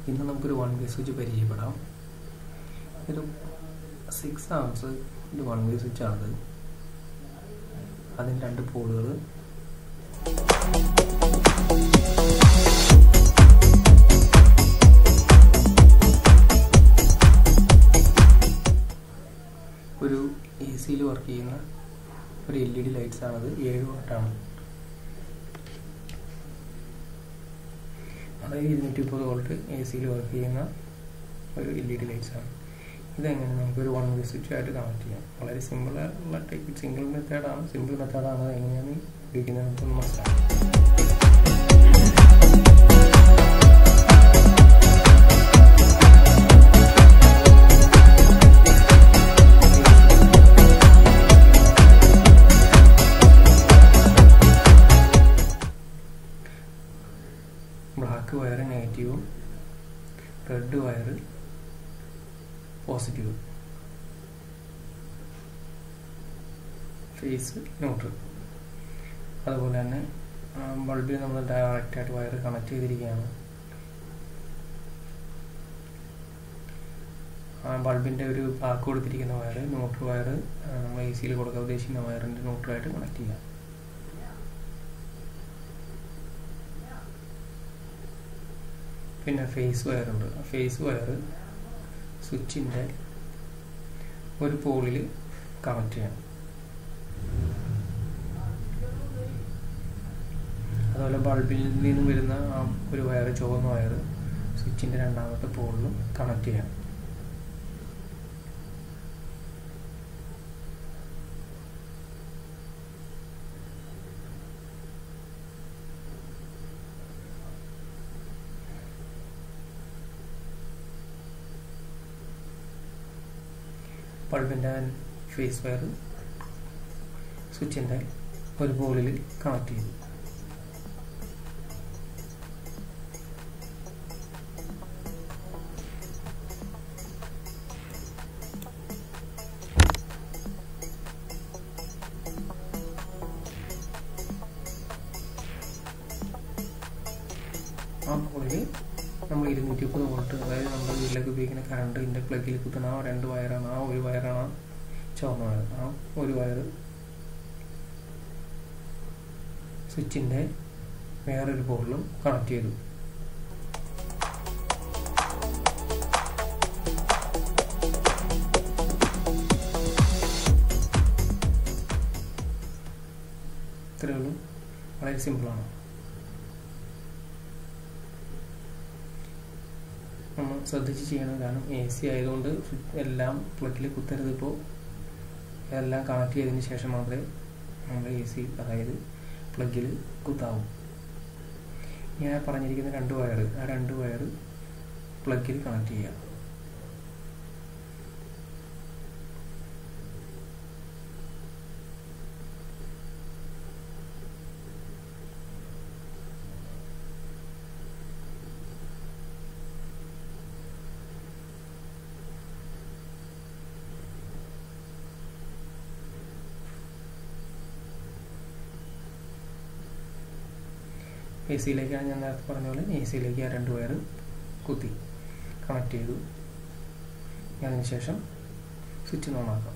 ഇന്ന് നമുക്കൊരു one way switch പരിചയപ്പെടാം ഒരു സിക്സ് ആംസ് ഒരു വൺ വേ സ്വിച്ച് ആണത് അതിന് രണ്ട് പോളുകൾ ഒരു എ സിയിൽ വർക്ക് ചെയ്യുന്ന ഒരു എൽ ഇ ഡി ലൈറ്റ്സ് ആണത് ഏഴ് വാട്ടാണ് അതായത് ഇരുന്നൂറ്റി മുപ്പത് വോൾട്ട് എ സിയിൽ വർക്ക് ചെയ്യുന്ന ഒരു എൽ ഇ ഡി ലൈറ്റ്സ് ആണ് ഇതെങ്ങനെ നമുക്കൊരു വൺ വേ സ്വിച്ച് ആയിട്ട് കണക്ട് ചെയ്യാം വളരെ സിമ്പിൾ ആയിട്ടുള്ള ടൈപ്പ് സിംഗിൾ മെത്തേഡാണ് സിമ്പിൾ മെത്തേഡാണ് അത് എങ്ങനെയാണ് ഉപയോഗിക്കുന്നത് നമുക്കൊന്ന് മനസ്സിലാക്കാം ബ്ലാക്ക് വയർ നെഗറ്റീവും red wire positive phase neutral അതുപോലെ തന്നെ ബൾബിൽ നമ്മൾ ഡയറക്റ്റായിട്ട് വയർ കണക്ട് ചെയ്തിരിക്കുകയാണ് ആ ബൾബിൻ്റെ ഒരു ബ്ലാക്ക് കൊടുത്തിരിക്കുന്ന വയർ ന്യൂട്രൽ വയർ നമ്മൾ എ സിയിൽ കൊടുക്കാൻ ഉദ്ദേശിക്കുന്ന വയറിൻ്റെ ന്യൂട്രലായിട്ട് കണക്ട് ചെയ്യാം പിന്നെ ഫേസ് വയർ ഉണ്ട് ഫേസ് വയർ സ്വിച്ചിൻ്റെ ഒരു പോളിൽ കണക്ട് ചെയ്യണം അതുപോലെ ബൾബിൽ നിന്ന് വരുന്ന ആ ഒരു വയർ ചുവന്ന വയർ സ്വിച്ചിൻ്റെ രണ്ടാമത്തെ പോളിലും കണക്ട് ചെയ്യണം ബൾബിൻ്റെ ഫേസ് വയർ സ്വിച്ചിൻ്റെ ഒരു പോളിൽ കണക്ട് ചെയ്തു ആ പോളിൽ നമ്മൾ ഇരുന്നൂറ്റി മുപ്പത് വോൾട്ട് അതായത് നമ്മുടെ വീട്ടിലേക്ക് ഉപയോഗിക്കുന്ന കറണ്ടിൻ്റെ പ്ലഗിൽ കുത്തുന്ന ആ രണ്ട് വയറാണ് ആ ഒരു വയറാണ് ചുവന്ന വയർ ആ ഒരു വയർ സ്വിച്ചിൻ്റെ വേറൊരു പോളിലും കണക്ട് ചെയ്തു ഇത്രയേ ഉള്ളൂ വളരെ സിമ്പിളാണ് നമ്മൾ ശ്രദ്ധിച്ച് ചെയ്യണം കാരണം എ സി ആയതുകൊണ്ട് എല്ലാം പ്ലഗിൽ കുത്തരുത് ഇപ്പോൾ എല്ലാം കണക്ട് ചെയ്തതിന് ശേഷം മാത്രമേ നമ്മൾ എ സി അതായത് പ്ലഗിൽ കുത്താവൂ ഞാൻ പറഞ്ഞിരിക്കുന്ന രണ്ട് വയർ ആ രണ്ട് വയർ പ്ലഗിൽ കണക്ട് ചെയ്യുക എ സിയിലേക്കാണ് ഞാൻ നേരത്തെ പറഞ്ഞ പോലെ എ സിയിലേക്ക് ആ രണ്ട് വയർ കുത്തി കണക്ട് ചെയ്തു അതിന് ശേഷം സ്വിച്ച് ഓൺ ആക്കാം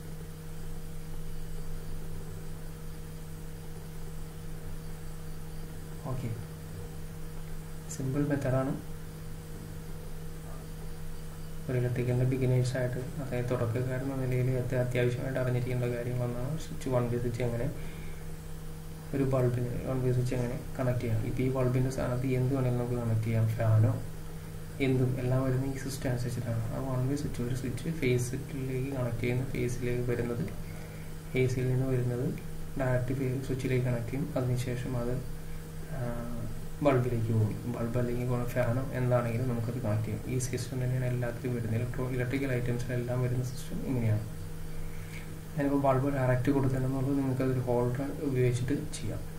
ഓക്കെ സിമ്പിൾ മെത്തഡാണ് ഒരു ഇലക്ട്രിക്കലിൻ്റെ ബിഗിനേഴ്സായിട്ട് അതായത് തുടക്കക്കാരെന്ന നിലയിൽ അത്യാവശ്യമായിട്ട് അറിഞ്ഞിരിക്കേണ്ട കാര്യങ്ങളൊന്നാണ് സ്വിച്ച് വൺ ബി സ്വിച്ച് എങ്ങനെ ഒരു ബൾബിന് വൺ വേ സ്വിച്ച് എങ്ങനെ കണക്ട് ചെയ്യാം ഇപ്പോൾ ഈ ബൾബിൻ്റെ സ്ഥാനത്ത് എന്ത് വേണമെങ്കിലും നമുക്ക് കണക്ട് ചെയ്യാം ഫാനോ എന്തും എല്ലാം വരുന്ന ഈ സിസ്റ്റം അനുസരിച്ചിട്ടാണ് ആ വൺ വേ സ്വിച്ച് ഒരു സ്വിച്ച് ഫേസിലേക്ക് കണക്ട് ചെയ്യുന്ന ഫേസിലേക്ക് വരുന്നത് എ സിയിൽ നിന്ന് വരുന്നത് ഡയറക്റ്റ് സ്വിച്ചിലേക്ക് കണക്ട് ചെയ്യും അതിനുശേഷം അത് ബൾബിലേക്ക് പോകും ബൾബ് അല്ലെങ്കിൽ ഫാനോ എന്താണെങ്കിലും നമുക്കത് കണക്ട് ചെയ്യാം ഈ സിസ്റ്റം തന്നെയാണ് എല്ലാത്തിലും വരുന്നത് ഇലക്ട്രോ ഇലക്ട്രിക്കൽ ഐറ്റംസിലെല്ലാം വരുന്ന സിസ്റ്റം ഇങ്ങനെയാണ് ഞാനിപ്പോൾ ബൾബ് ഡയറക്റ്റ് കൊടുത്തിട്ടുണ്ടെന്നുള്ളത് നിങ്ങൾക്ക് അതൊരു ഹോൾഡർ ഉപയോഗിച്ചിട്ട് ചെയ്യാം